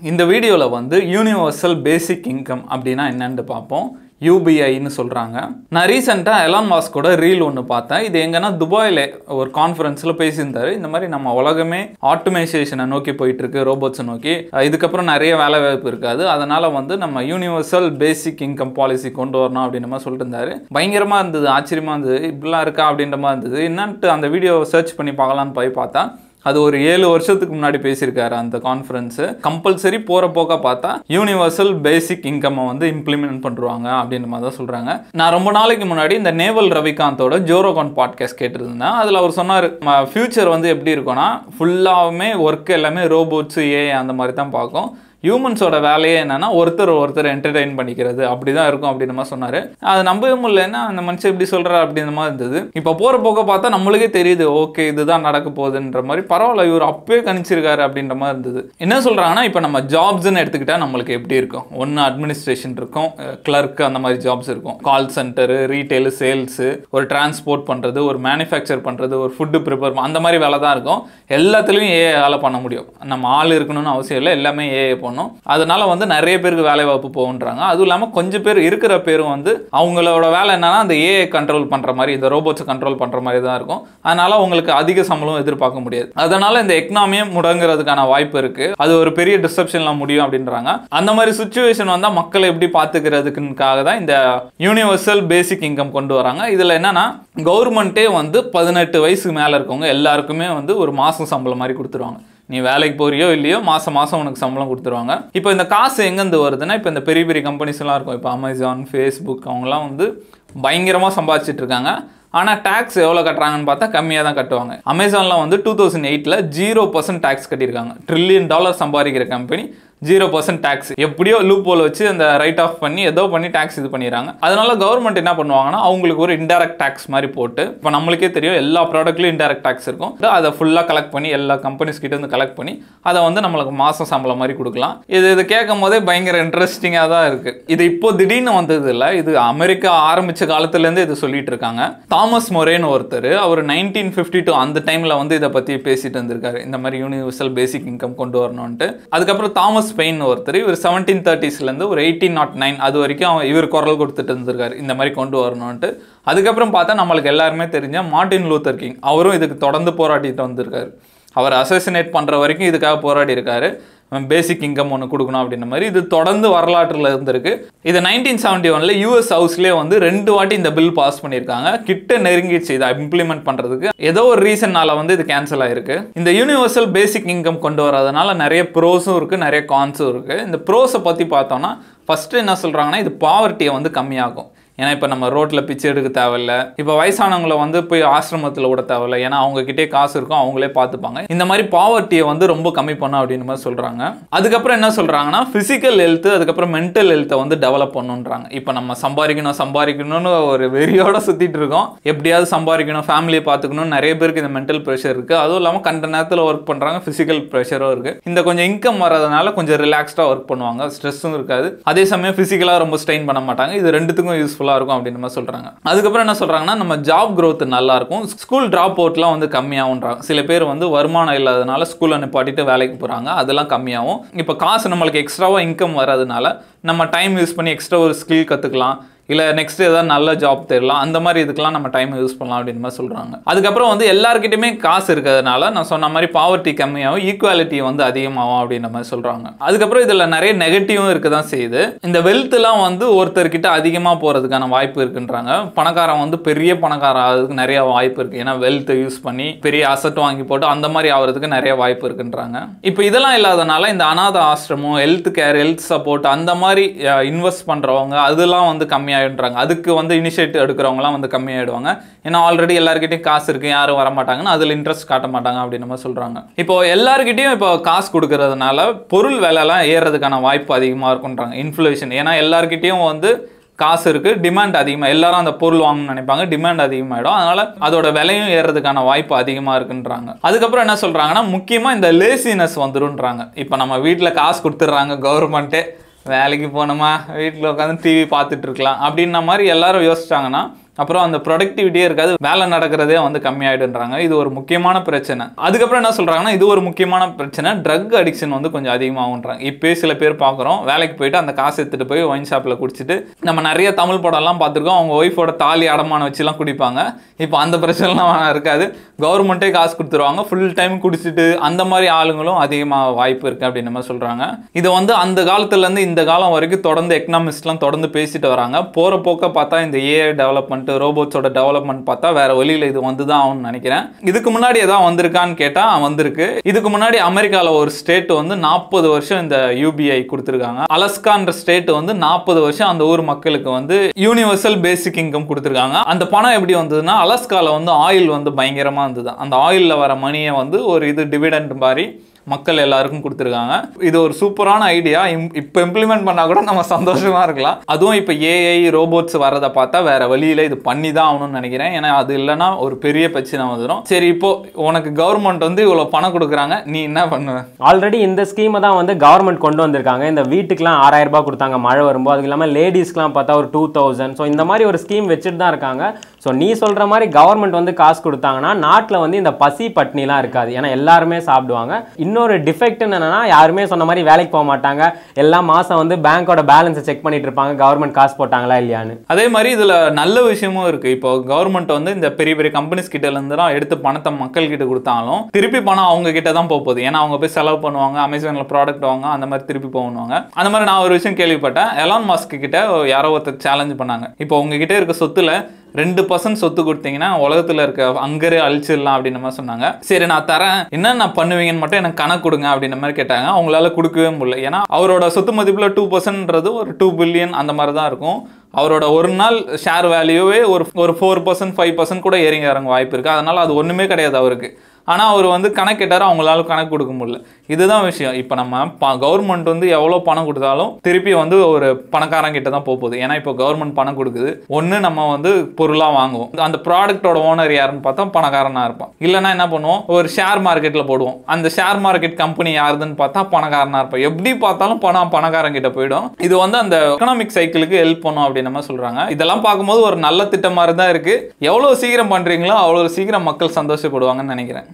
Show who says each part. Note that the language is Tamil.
Speaker 1: இந்த வீடியோவில் வந்து யூனிவர்சல் பேசிக் இன்கம் அப்படின்னா என்னன்னு பார்ப்போம் யூபிஐன்னு சொல்கிறாங்க நான் ரீசெண்டாக எலான் மாஸ்கோட ரீல் ஒன்று பார்த்தேன் இது எங்கன்னா துபாயில் ஒரு கான்ஃபரன்ஸில் பேசியிருந்தாரு இந்த மாதிரி நம்ம உலகமே ஆட்டோமேஷேஷனை நோக்கி போயிட்டு இருக்கு ரோபோட்ஸை நோக்கி அஹ் இதுக்கப்புறம் நிறைய வேலை வாய்ப்பு இருக்காது அதனால வந்து நம்ம யூனிவர்சல் பேசிக் இன்கம் பாலிசி கொண்டு வரணும் அப்படின்னு மாதிரி சொல்லிட்டு இருந்தாரு பயங்கரமாக இருந்தது ஆச்சரியமாக இருந்தது இப்படிலாம் இருக்கா அப்படின்ற மாதிரி இருந்தது என்னன்ட்டு அந்த வீடியோ சர்ச் பண்ணி பார்க்கலான்னு போய் பார்த்தா அது ஒரு ஏழு வருஷத்துக்கு முன்னாடி பேசியிருக்காரு அந்த கான்ஃபரன்ஸு கம்பல்சரி போகிற போக்க பார்த்தா யூனிவர்சல் பேசிக் இன்கம்மை வந்து இம்ப்ளிமெண்ட் பண்ணுவாங்க அப்படின்ற மாதிரி தான் சொல்கிறாங்க நான் ரொம்ப நாளைக்கு முன்னாடி இந்த நேவல் ரவிகாந்தோட ஜோரோகான் பாட்காஸ்ட் கேட்டிருந்தேன் அதில் அவர் சொன்னார் ஃபியூச்சர் வந்து எப்படி இருக்கும்னா ஃபுல்லாகவுமே ஒர்க் எல்லாமே ரோபோட்ஸு ஏ அந்த மாதிரி தான் பார்க்கும் ஹியூமன்ஸோட வேலையே என்னன்னா ஒருத்தர் ஒருத்தர் என்டர்டெயின் பண்ணிக்கிறது அப்படிதான் இருக்கும் அப்படின்னு மாதிரி சொன்னாரு அது நம்பவே முடியலன்னா அந்த மனுஷன் இப்படி சொல்றா அப்படின்ற மாதிரி இருந்தது இப்போ போற போக்க பார்த்தா நம்மளுக்கே தெரியுது ஓகே இதுதான் நடக்க போகுதுன்ற மாதிரி பரவாயில்ல இவர் அப்பவே கணிச்சிருக்காரு அப்படின்ற மாதிரி இருந்தது என்ன சொல்றாங்கன்னா இப்போ நம்ம ஜாப்ஸ்ன்னு எடுத்துக்கிட்டா நம்மளுக்கு எப்படி இருக்கும் ஒன்று அட்மினிஸ்ட்ரேஷன் இருக்கும் கிளர்க் அந்த மாதிரி ஜாப்ஸ் இருக்கும் கால் சென்டரு ரீட்டைல் சேல்ஸு ஒரு டிரான்ஸ்போர்ட் பண்றது ஒரு மேனுஃபேக்சர் பண்றது ஒரு ஃபுட்டு ப்ரிப்பேர் அந்த மாதிரி வேலை தான் இருக்கும் எல்லாத்துலேயும் ஏஐ வேலை பண்ண முடியும் நம்ம ஆள் இருக்கணும்னு அவசியம் இல்லை எல்லாமே ஏஐ பண்ணும் அதனால வந்து நிறைய பேருக்கு வேலை வாய்ப்பு போகுன்றாங்க அதுவும் இல்லாமல் கொஞ்சம் பேர் இருக்கிற பேரும் வந்து அவங்களோட வேலை என்னன்னா அந்த ஏஐ கண்ட்ரோல் பண்ற மாதிரி இந்த ரோபோட்ஸை கண்ட்ரோல் பண்ற மாதிரி தான் இருக்கும் அதனால உங்களுக்கு அதிக சம்பளம் எதிர்பார்க்க முடியாது அதனால இந்த எக்கனாமியை முடங்குறதுக்கான வாய்ப்பு இருக்கு அது ஒரு பெரிய டிஸ்டர்ப்ஷன்ல முடியும் அப்படின்றாங்க அந்த மாதிரி சுச்சுவேஷன் வந்தா மக்களை எப்படி பாத்துக்கிறதுக்குக்காக தான் இந்த யூனிவர்சல் பேசிக் இன்கம் கொண்டு வராங்க இதுல என்னன்னா கவர்மெண்ட்டே வந்து பதினெட்டு வயசுக்கு மேல இருக்கவங்க எல்லாருக்குமே வந்து ஒரு மாசம் சம்பளம் மாதிரி கொடுத்துருவாங்க நீ வேலைக்கு போறியோ இல்லையோ மாசம் மாசம் உனக்கு சம்பளம் கொடுத்துருவாங்க இப்போ இந்த காசு எங்கேருந்து வருதுன்னா இப்போ இந்த பெரிய பெரிய கம்பெனிஸ் எல்லாம் இருக்கும் இப்போ அமேசான் ஃபேஸ்புக் அவங்கலாம் வந்து பயங்கரமாக சம்பாதிச்சிட்டு இருக்காங்க ஆனால் டேக்ஸ் எவ்வளோ கட்டுறாங்கன்னு பார்த்தா கம்மியாக தான் கட்டுவாங்க அமேசான்லாம் வந்து டூ தௌசண்ட் எயிட்டில் ஜீரோ பர்சன்ட் டேக்ஸ் கட்டியிருக்காங்க ட்ரில்லியன் டாலர் சம்பாதிக்கிற கம்பெனி ஜீரோ பர்சன்ட் டேக்ஸ் எப்படியோ லூப் போல் வச்சு அந்த ரைட் ஆஃப் பண்ணி ஏதோ பண்ணி டேக்ஸ் இது பண்ணிடுறாங்க அதனால கவர்மெண்ட் என்ன பண்ணுவாங்கன்னா அவங்களுக்கு ஒரு இன்டெரக்ட் டேக்ஸ் மாதிரி போட்டு இப்போ நம்மளுக்கே தெரியும் எல்லா ப்ராடக்ட்லையும் இன்டெரக்ட் டேக்ஸ் இருக்கும் அதை ஃபுல்லாக கலெக்ட் பண்ணி எல்லா கம்பெனிஸ் கிட்ட இருந்து கலெக்ட் பண்ணி அதை வந்து நம்மளுக்கு மாதம் சம்பளம் மாதிரி கொடுக்கலாம் இது இது கேட்கும் போதே பயங்கர இன்ட்ரெஸ்டிங்காக தான் இருக்கு இது இப்போ திடீர்னு வந்தது இல்லை இது அமெரிக்கா ஆரம்பிச்ச காலத்துலேருந்து இது சொல்லிட்டு இருக்காங்க தாமஸ் மொரேன்னு ஒருத்தர் அவர் நைன்டீன் ஃபிஃப்டி டூ அந்த டைமில் வந்து இதை பற்றி பேசிட்டு இருந்திருக்காரு இந்த மாதிரி யூனிவர்சல் பேசிக் இன்கம் கொண்டு வரணும்ட்டு அதுக்கப்புறம் தாமஸ் பெயின் ஒருத்தர் இவர் செவன்டீன் தேர்ட்டிஸ்லேருந்து ஒரு எயிட்டீன் நாட் நைன் அது வரைக்கும் அவன் இவர் குரல் கொடுத்துட்டு இருந்திருக்காரு இந்த மாதிரி கொண்டு வரணும்ட்டு அதுக்கப்புறம் பார்த்தா நம்மளுக்கு எல்லாருமே தெரிஞ்ச மார்ட்டின் லூத்தர் கிங் அவரும் இதுக்கு தொடர்ந்து போராடிட்டு வந்திருக்காரு அவர் அசசினேட் பண்ணுற வரைக்கும் இதுக்காக போராடி இருக்காரு பேசிக் இன்கம் ஒன்று கொடுக்கணும் அப்படின்ற மாதிரி இது தொடர்ந்து வரலாற்றில் இருந்திருக்கு இது நைன்டீன் செவன்டி ஒன்ல யூஎஸ் ஹவுஸ்லேயே வந்து ரெண்டு வாட்டி இந்த பில் பாஸ் பண்ணியிருக்காங்க கிட்ட நெருங்கிடுச்சு இதை இம்ப்ளிமெண்ட் பண்ணுறதுக்கு ஏதோ ஒரு ரீசன்னால வந்து இது கேன்சல் ஆயிருக்கு இந்த யூனிவர்சல் பேசிக் இன்கம் கொண்டு வரதுனால நிறைய ப்ரோஸும் இருக்குது நிறைய கான்ஸும் இருக்குது இந்த ப்ரோஸை பற்றி பார்த்தோம்னா ஃபஸ்ட்டு என்ன சொல்கிறாங்கன்னா இது பாவர்ட்டியை வந்து கம்மியாகும் ஏன்னா இப்போ நம்ம ரோட்டில் பிச்சை எடுக்க தேவையில்ல இப்போ வயசானவங்களை வந்து போய் ஆசிரமத்தில் விட தேவையில்ல ஏன்னா அவங்க கிட்டே காசு இருக்கும் அவங்களே பார்த்துப்பாங்க இந்த மாதிரி பாவர்ட்டியை வந்து ரொம்ப கம்மி பண்ணும் அப்படின்னு மாதிரி சொல்கிறாங்க அதுக்கப்புறம் என்ன சொல்கிறாங்கன்னா ஃபிசிக்கல் ஹெல்த் அதுக்கப்புறம் மென்டல் ஹெல்த்தை வந்து டெவலப் பண்ணுன்றாங்க இப்போ நம்ம சம்பாதிக்கணும் சம்பாதிக்கணும்னு ஒரு வெறியோட சுற்றிட்டு இருக்கோம் எப்படியாவது சம்பாதிக்கணும் ஃபேமிலியை பார்த்துக்கணும் நிறைய பேருக்கு இந்த மென்டல் ப்ரெஷர் இருக்குது அதுவும் இல்லாமல் கண்ட நேரத்தில் ஒர்க் பண்ணுறாங்க ஃபிசிக்கல் ப்ரெஷரும் இருக்குது இந்த கொஞ்சம் இன்கம் வரதுனால கொஞ்சம் ரிலாக்ஸ்டாக ஒர்க் பண்ணுவாங்க ஸ்ட்ரெஸ்ஸும் இருக்காது அதே சமயம் ஃபிசிக்கலாக ரொம்ப ஸ்ட்ரெயின் பண்ண மாட்டாங்க இது ரெண்டுத்துக்கும் யூஸ்ஃபுல் யூஸ்ஃபுல்லாக இருக்கும் அப்படின்னு மாதிரி சொல்கிறாங்க அதுக்கப்புறம் என்ன சொல்கிறாங்கன்னா நம்ம ஜாப் growth நல்லா இருக்கும் ஸ்கூல் ட்ராப் அவுட்லாம் வந்து கம்மியாகுன்றாங்க சில பேர் வந்து வருமானம் இல்லாதனால ஸ்கூலை நிப்பாட்டிட்டு வேலைக்கு போகிறாங்க அதெல்லாம் கம்மியாகும் இப்போ காசு நம்மளுக்கு எக்ஸ்ட்ராவாக இன்கம் வர்றதுனால நம்ம டைம் யூஸ் பண்ணி எக்ஸ்ட்ரா ஒரு ஸ்கில் கற்றுக்கலாம் இல்லை நெக்ஸ்ட் ஏதாவது நல்ல ஜாப் தேடலாம் அந்த மாதிரி இதுக்கெல்லாம் நம்ம டைம் யூஸ் பண்ணலாம் அப்படின்னு மாதிரி சொல்கிறாங்க அதுக்கப்புறம் வந்து எல்லாருக்கிட்டையுமே காசு இருக்கிறதுனால நான் சொன்ன மாதிரி பாவர்ட்டி கம்மியாகும் ஈக்குவாலிட்டி வந்து அதிகமாகும் அப்படின்ற மாதிரி சொல்கிறாங்க அதுக்கப்புறம் இதில் நிறைய நெகட்டிவும் இருக்க தான் செய்யுது இந்த வெல்த்லாம் வந்து ஒருத்தர்கிட்ட அதிகமாக போகிறதுக்கான வாய்ப்பு இருக்குன்றாங்க பணக்காரன் வந்து பெரிய பணக்காரன் ஆகிறதுக்கு நிறைய வாய்ப்பு இருக்குது ஏன்னா வெல்த்தை யூஸ் பண்ணி பெரிய அசட் வாங்கி போட்டு அந்த மாதிரி ஆகிறதுக்கு நிறைய வாய்ப்பு இருக்குன்றாங்க இப்போ இதெல்லாம் இல்லாதனால இந்த அனாத ஆசிரமம் ஹெல்த் கேர் ஹெல்த் சப்போர்ட் அந்த மாதிரி இன்வெஸ்ட் பண்ணுறவங்க அதெல்லாம் வந்து கம்மியாயிடுறாங்க அதுக்கு வந்து இனிஷியேட்டிவ் எடுக்கிறவங்கலாம் வந்து கம்மியாயிடுவாங்க ஏன்னா ஆல்ரெடி எல்லாருக்கிட்டையும் காசு இருக்கு யாரும் வர மாட்டாங்கன்னு அதில் இன்ட்ரெஸ்ட் காட்ட மாட்டாங்க அப்படின்னு மாதிரி சொல்கிறாங்க இப்போ எல்லாருக்கிட்டையும் இப்போ காசு கொடுக்கறதுனால பொருள் விலைலாம் ஏறுறதுக்கான வாய்ப்பு அதிகமாக இருக்குன்றாங்க இன்ஃப்ளேஷன் ஏன்னா எல்லாருக்கிட்டையும் வந்து காசு இருக்கு டிமாண்ட் அதிகமாக எல்லாரும் அந்த பொருள் வாங்கணும்னு நினைப்பாங்க டிமாண்ட் அதிகமாயிடும் அதனால அதோட விலையும் ஏறுறதுக்கான வாய்ப்பு அதிகமாக இருக்குன்றாங்க அதுக்கப்புறம் என்ன சொல்றாங்கன்னா முக்கியமாக இந்த லேசினஸ் வந்துருன்றாங்க இப்போ நம்ம வீட்டில் காசு கொடுத்துட்றாங்க கவர்மெண்ட்டே வேலைக்கு போனோமா வீட்டில் உட்காந்து டிவி பார்த்துட்டு இருக்கலாம் அப்படின்ன மாதிரி எல்லாரும் யோசிச்சாங்கன்னா அப்புறம் அந்த ப்ரொடக்டிவிட்டியே இருக்காது வேலை நடக்கிறதே வந்து கம்மியாயிடுன்றாங்க இது ஒரு முக்கியமான பிரச்சனை அதுக்கப்புறம் என்ன சொல்றாங்கன்னா இது ஒரு முக்கியமான பிரச்சனை ட்ரக் அடிக்ஷன் வந்து கொஞ்சம் அதிகமாகுன்றாங்க இப்போயே சில பேர் பார்க்குறோம் வேலைக்கு போயிட்டு அந்த காசு எடுத்துட்டு போய் ஒயின் ஷாப்பில் குடிச்சிட்டு நம்ம நிறைய தமிழ் படம்லாம் பார்த்துருக்கோம் அவங்க ஒய்ஃபோட தாலி அடமானம் வச்சுலாம் குடிப்பாங்க இப்போ அந்த பிரச்சனைலாம் இருக்காது கவர்மெண்ட்டே காசு கொடுத்துருவாங்க ஃபுல் டைம் குடிச்சிட்டு அந்த மாதிரி ஆளுங்களும் அதிகமாக வாய்ப்பு இருக்குது அப்படின்னு நம்ம சொல்கிறாங்க இது வந்து அந்த காலத்துலேருந்து இந்த காலம் வரைக்கும் தொடர்ந்து எக்கனாமிஸ்ட்லாம் தொடர்ந்து பேசிட்டு வராங்க போகிற போக்க பார்த்தா இந்த ஏஐ டெவலப்மெண்ட் ரோபோட்ஸோட டெவலப்மெண்ட் பார்த்தா வேற வழியில் இது வந்து தான் ஆகும்னு நினைக்கிறேன் இதுக்கு முன்னாடி ஏதாவது வந்திருக்கான்னு கேட்டால் வந்திருக்கு இதுக்கு முன்னாடி அமெரிக்காவில் ஒரு ஸ்டேட் வந்து நாற்பது வருஷம் இந்த யூபிஐ கொடுத்துருக்காங்க அலஸ்கான்ற ஸ்டேட் வந்து நாற்பது வருஷம் அந்த ஊர் மக்களுக்கு வந்து யூனிவர்சல் பேசிக் இன்கம் கொடுத்துருக்காங்க அந்த பணம் எப்படி வந்ததுன்னா அலஸ்காவில் வந்து ஆயில் வந்து பயங்கரமாக இருந்தது அந்த ஆயிலில் வர மணியை வந்து ஒரு இது டிவிடெண்ட் மாதிரி மக்கள் எல்லாருக்கும் கொடுத்துருக்காங்க இது ஒரு சூப்பரான ஐடியா இப்போ இம்ப்ளிமெண்ட் பண்ணால் கூட நம்ம சந்தோஷமா இருக்கலாம் அதுவும் இப்போ ஏஐ ரோபோட்ஸ் வரதை பார்த்தா வேற வழியில இது பண்ணி தான் ஆகணும்னு நினைக்கிறேன் ஏன்னா அது இல்லைன்னா ஒரு பெரிய பிரச்சனை வந்துடும் சரி இப்போ உனக்கு கவர்மெண்ட் வந்து இவ்வளோ பணம் கொடுக்குறாங்க நீ என்ன பண்ணுவ
Speaker 2: ஆல்ரெடி இந்த ஸ்கீமை தான் வந்து கவர்மெண்ட் கொண்டு வந்திருக்காங்க இந்த வீட்டுக்குலாம் ஆறாயிரம் ரூபாய் கொடுத்தாங்க மழை வரும்போது அதுக்கு இல்லாமல் லேடிஸ்க்குலாம் பார்த்தா ஒரு டூ தௌசண்ட் ஸோ இந்த மாதிரி ஒரு ஸ்கீம் வச்சுட்டு தான் இருக்காங்க ஸோ நீ சொல்கிற மாதிரி கவர்மெண்ட் வந்து காசு கொடுத்தாங்கன்னா நாட்டில் வந்து இந்த பசி பட்னிலாம் இருக்காது ஏன்னா எல்லாருமே சாப்பிடுவாங்க இன்னொரு டிஃபெக்ட் என்னன்னா யாருமே சொன்ன மாதிரி வேலைக்கு போக மாட்டாங்க எல்லா மாதம் வந்து பேங்க்கோட பேலன்ஸை செக் பண்ணிட்டு இருப்பாங்க கவர்மெண்ட் காசு போட்டாங்களா இல்லையான்னு
Speaker 1: அதே மாதிரி இதில் நல்ல விஷயமும் இருக்குது இப்போ கவர்மெண்ட் வந்து இந்த பெரிய பெரிய கம்பெனிஸ் கிட்ட இருந்துலாம் எடுத்து பணத்தை மக்கள் கிட்ட கொடுத்தாலும் திருப்பி பணம் அவங்க கிட்ட தான் போக போகுது ஏன்னா அவங்க போய் செலவு பண்ணுவாங்க அமேசானில் ப்ராடக்ட் வாங்க அந்த மாதிரி திருப்பி போகணுவாங்க அந்த மாதிரி நான் ஒரு விஷயம் கேள்விப்பட்டேன் எலான் மாஸ்க் கிட்ட யாரோ ஒருத்தர் சேலஞ்ச் பண்ணாங்க இப்போ உங்ககிட்ட இருக்க சொத்துல ரெண்டு பர்சன்ட் சொத்து கொடுத்தீங்கன்னா உலகத்தில் இருக்க அங்கரே அழிச்சிடலாம் அப்படின்ற மாதிரி சொன்னாங்க சரி நான் தரேன் என்ன நான் பண்ணுவீங்கன்னு மட்டும் எனக்கு கணக்கு கொடுங்க அப்படின்ற மாதிரி கேட்டாங்க அவங்களால கொடுக்கவே முடியல ஏன்னா அவரோட சொத்து மதிப்பில் டூ பர்சன்ட்ன்றது ஒரு டூ பில்லியன் அந்த மாதிரி தான் இருக்கும் அவரோட ஒரு நாள் ஷேர் வேல்யூவே ஒரு ஒரு ஃபோர் பர்சன்ட் ஃபைவ் பர்சன்ட் கூட ஏறிங்க இறங்க வாய்ப்பு இருக்குது அதனால் அது ஒன்றுமே கிடையாது அவருக்கு ஆனால் அவர் வந்து கணக்கு கேட்டார் அவங்களால கணக்கு கொடுக்க முடியல இதுதான் விஷயம் இப்போ நம்ம ப கவர்மெண்ட் வந்து எவ்வளோ பணம் கொடுத்தாலும் திருப்பி வந்து ஒரு பணக்காரன் கிட்ட தான் போக போகுது ஏன்னா இப்போ கவர்மெண்ட் பணம் கொடுக்குது ஒன்று நம்ம வந்து பொருளாக வாங்குவோம் அந்த ப்ராடக்ட்டோட ஓனர் யாருன்னு பார்த்தா பணக்காரனாக இருப்பான் இல்லைன்னா என்ன பண்ணுவோம் ஒரு ஷேர் மார்க்கெட்டில் போடுவோம் அந்த ஷேர் மார்க்கெட் கம்பெனி யாருதுன்னு பார்த்தா பணக்காரனாக இருப்பான் எப்படி பார்த்தாலும் பணம் பணக்காரன் கிட்ட போயிடும் இது வந்து அந்த எக்கனாமிக் சைக்கிளுக்கு ஹெல்ப் பண்ணும் அப்படின்னு நம்ம சொல்கிறாங்க இதெல்லாம் பார்க்கும்போது ஒரு நல்ல திட்டம் மாதிரி தான் இருக்குது எவ்வளோ சீக்கிரம் பண்ணுறீங்களோ அவ்வளோ சீக்கிரம் மக்கள் சந்தோஷப்படுவாங்கன்னு நினைக்கிறேன்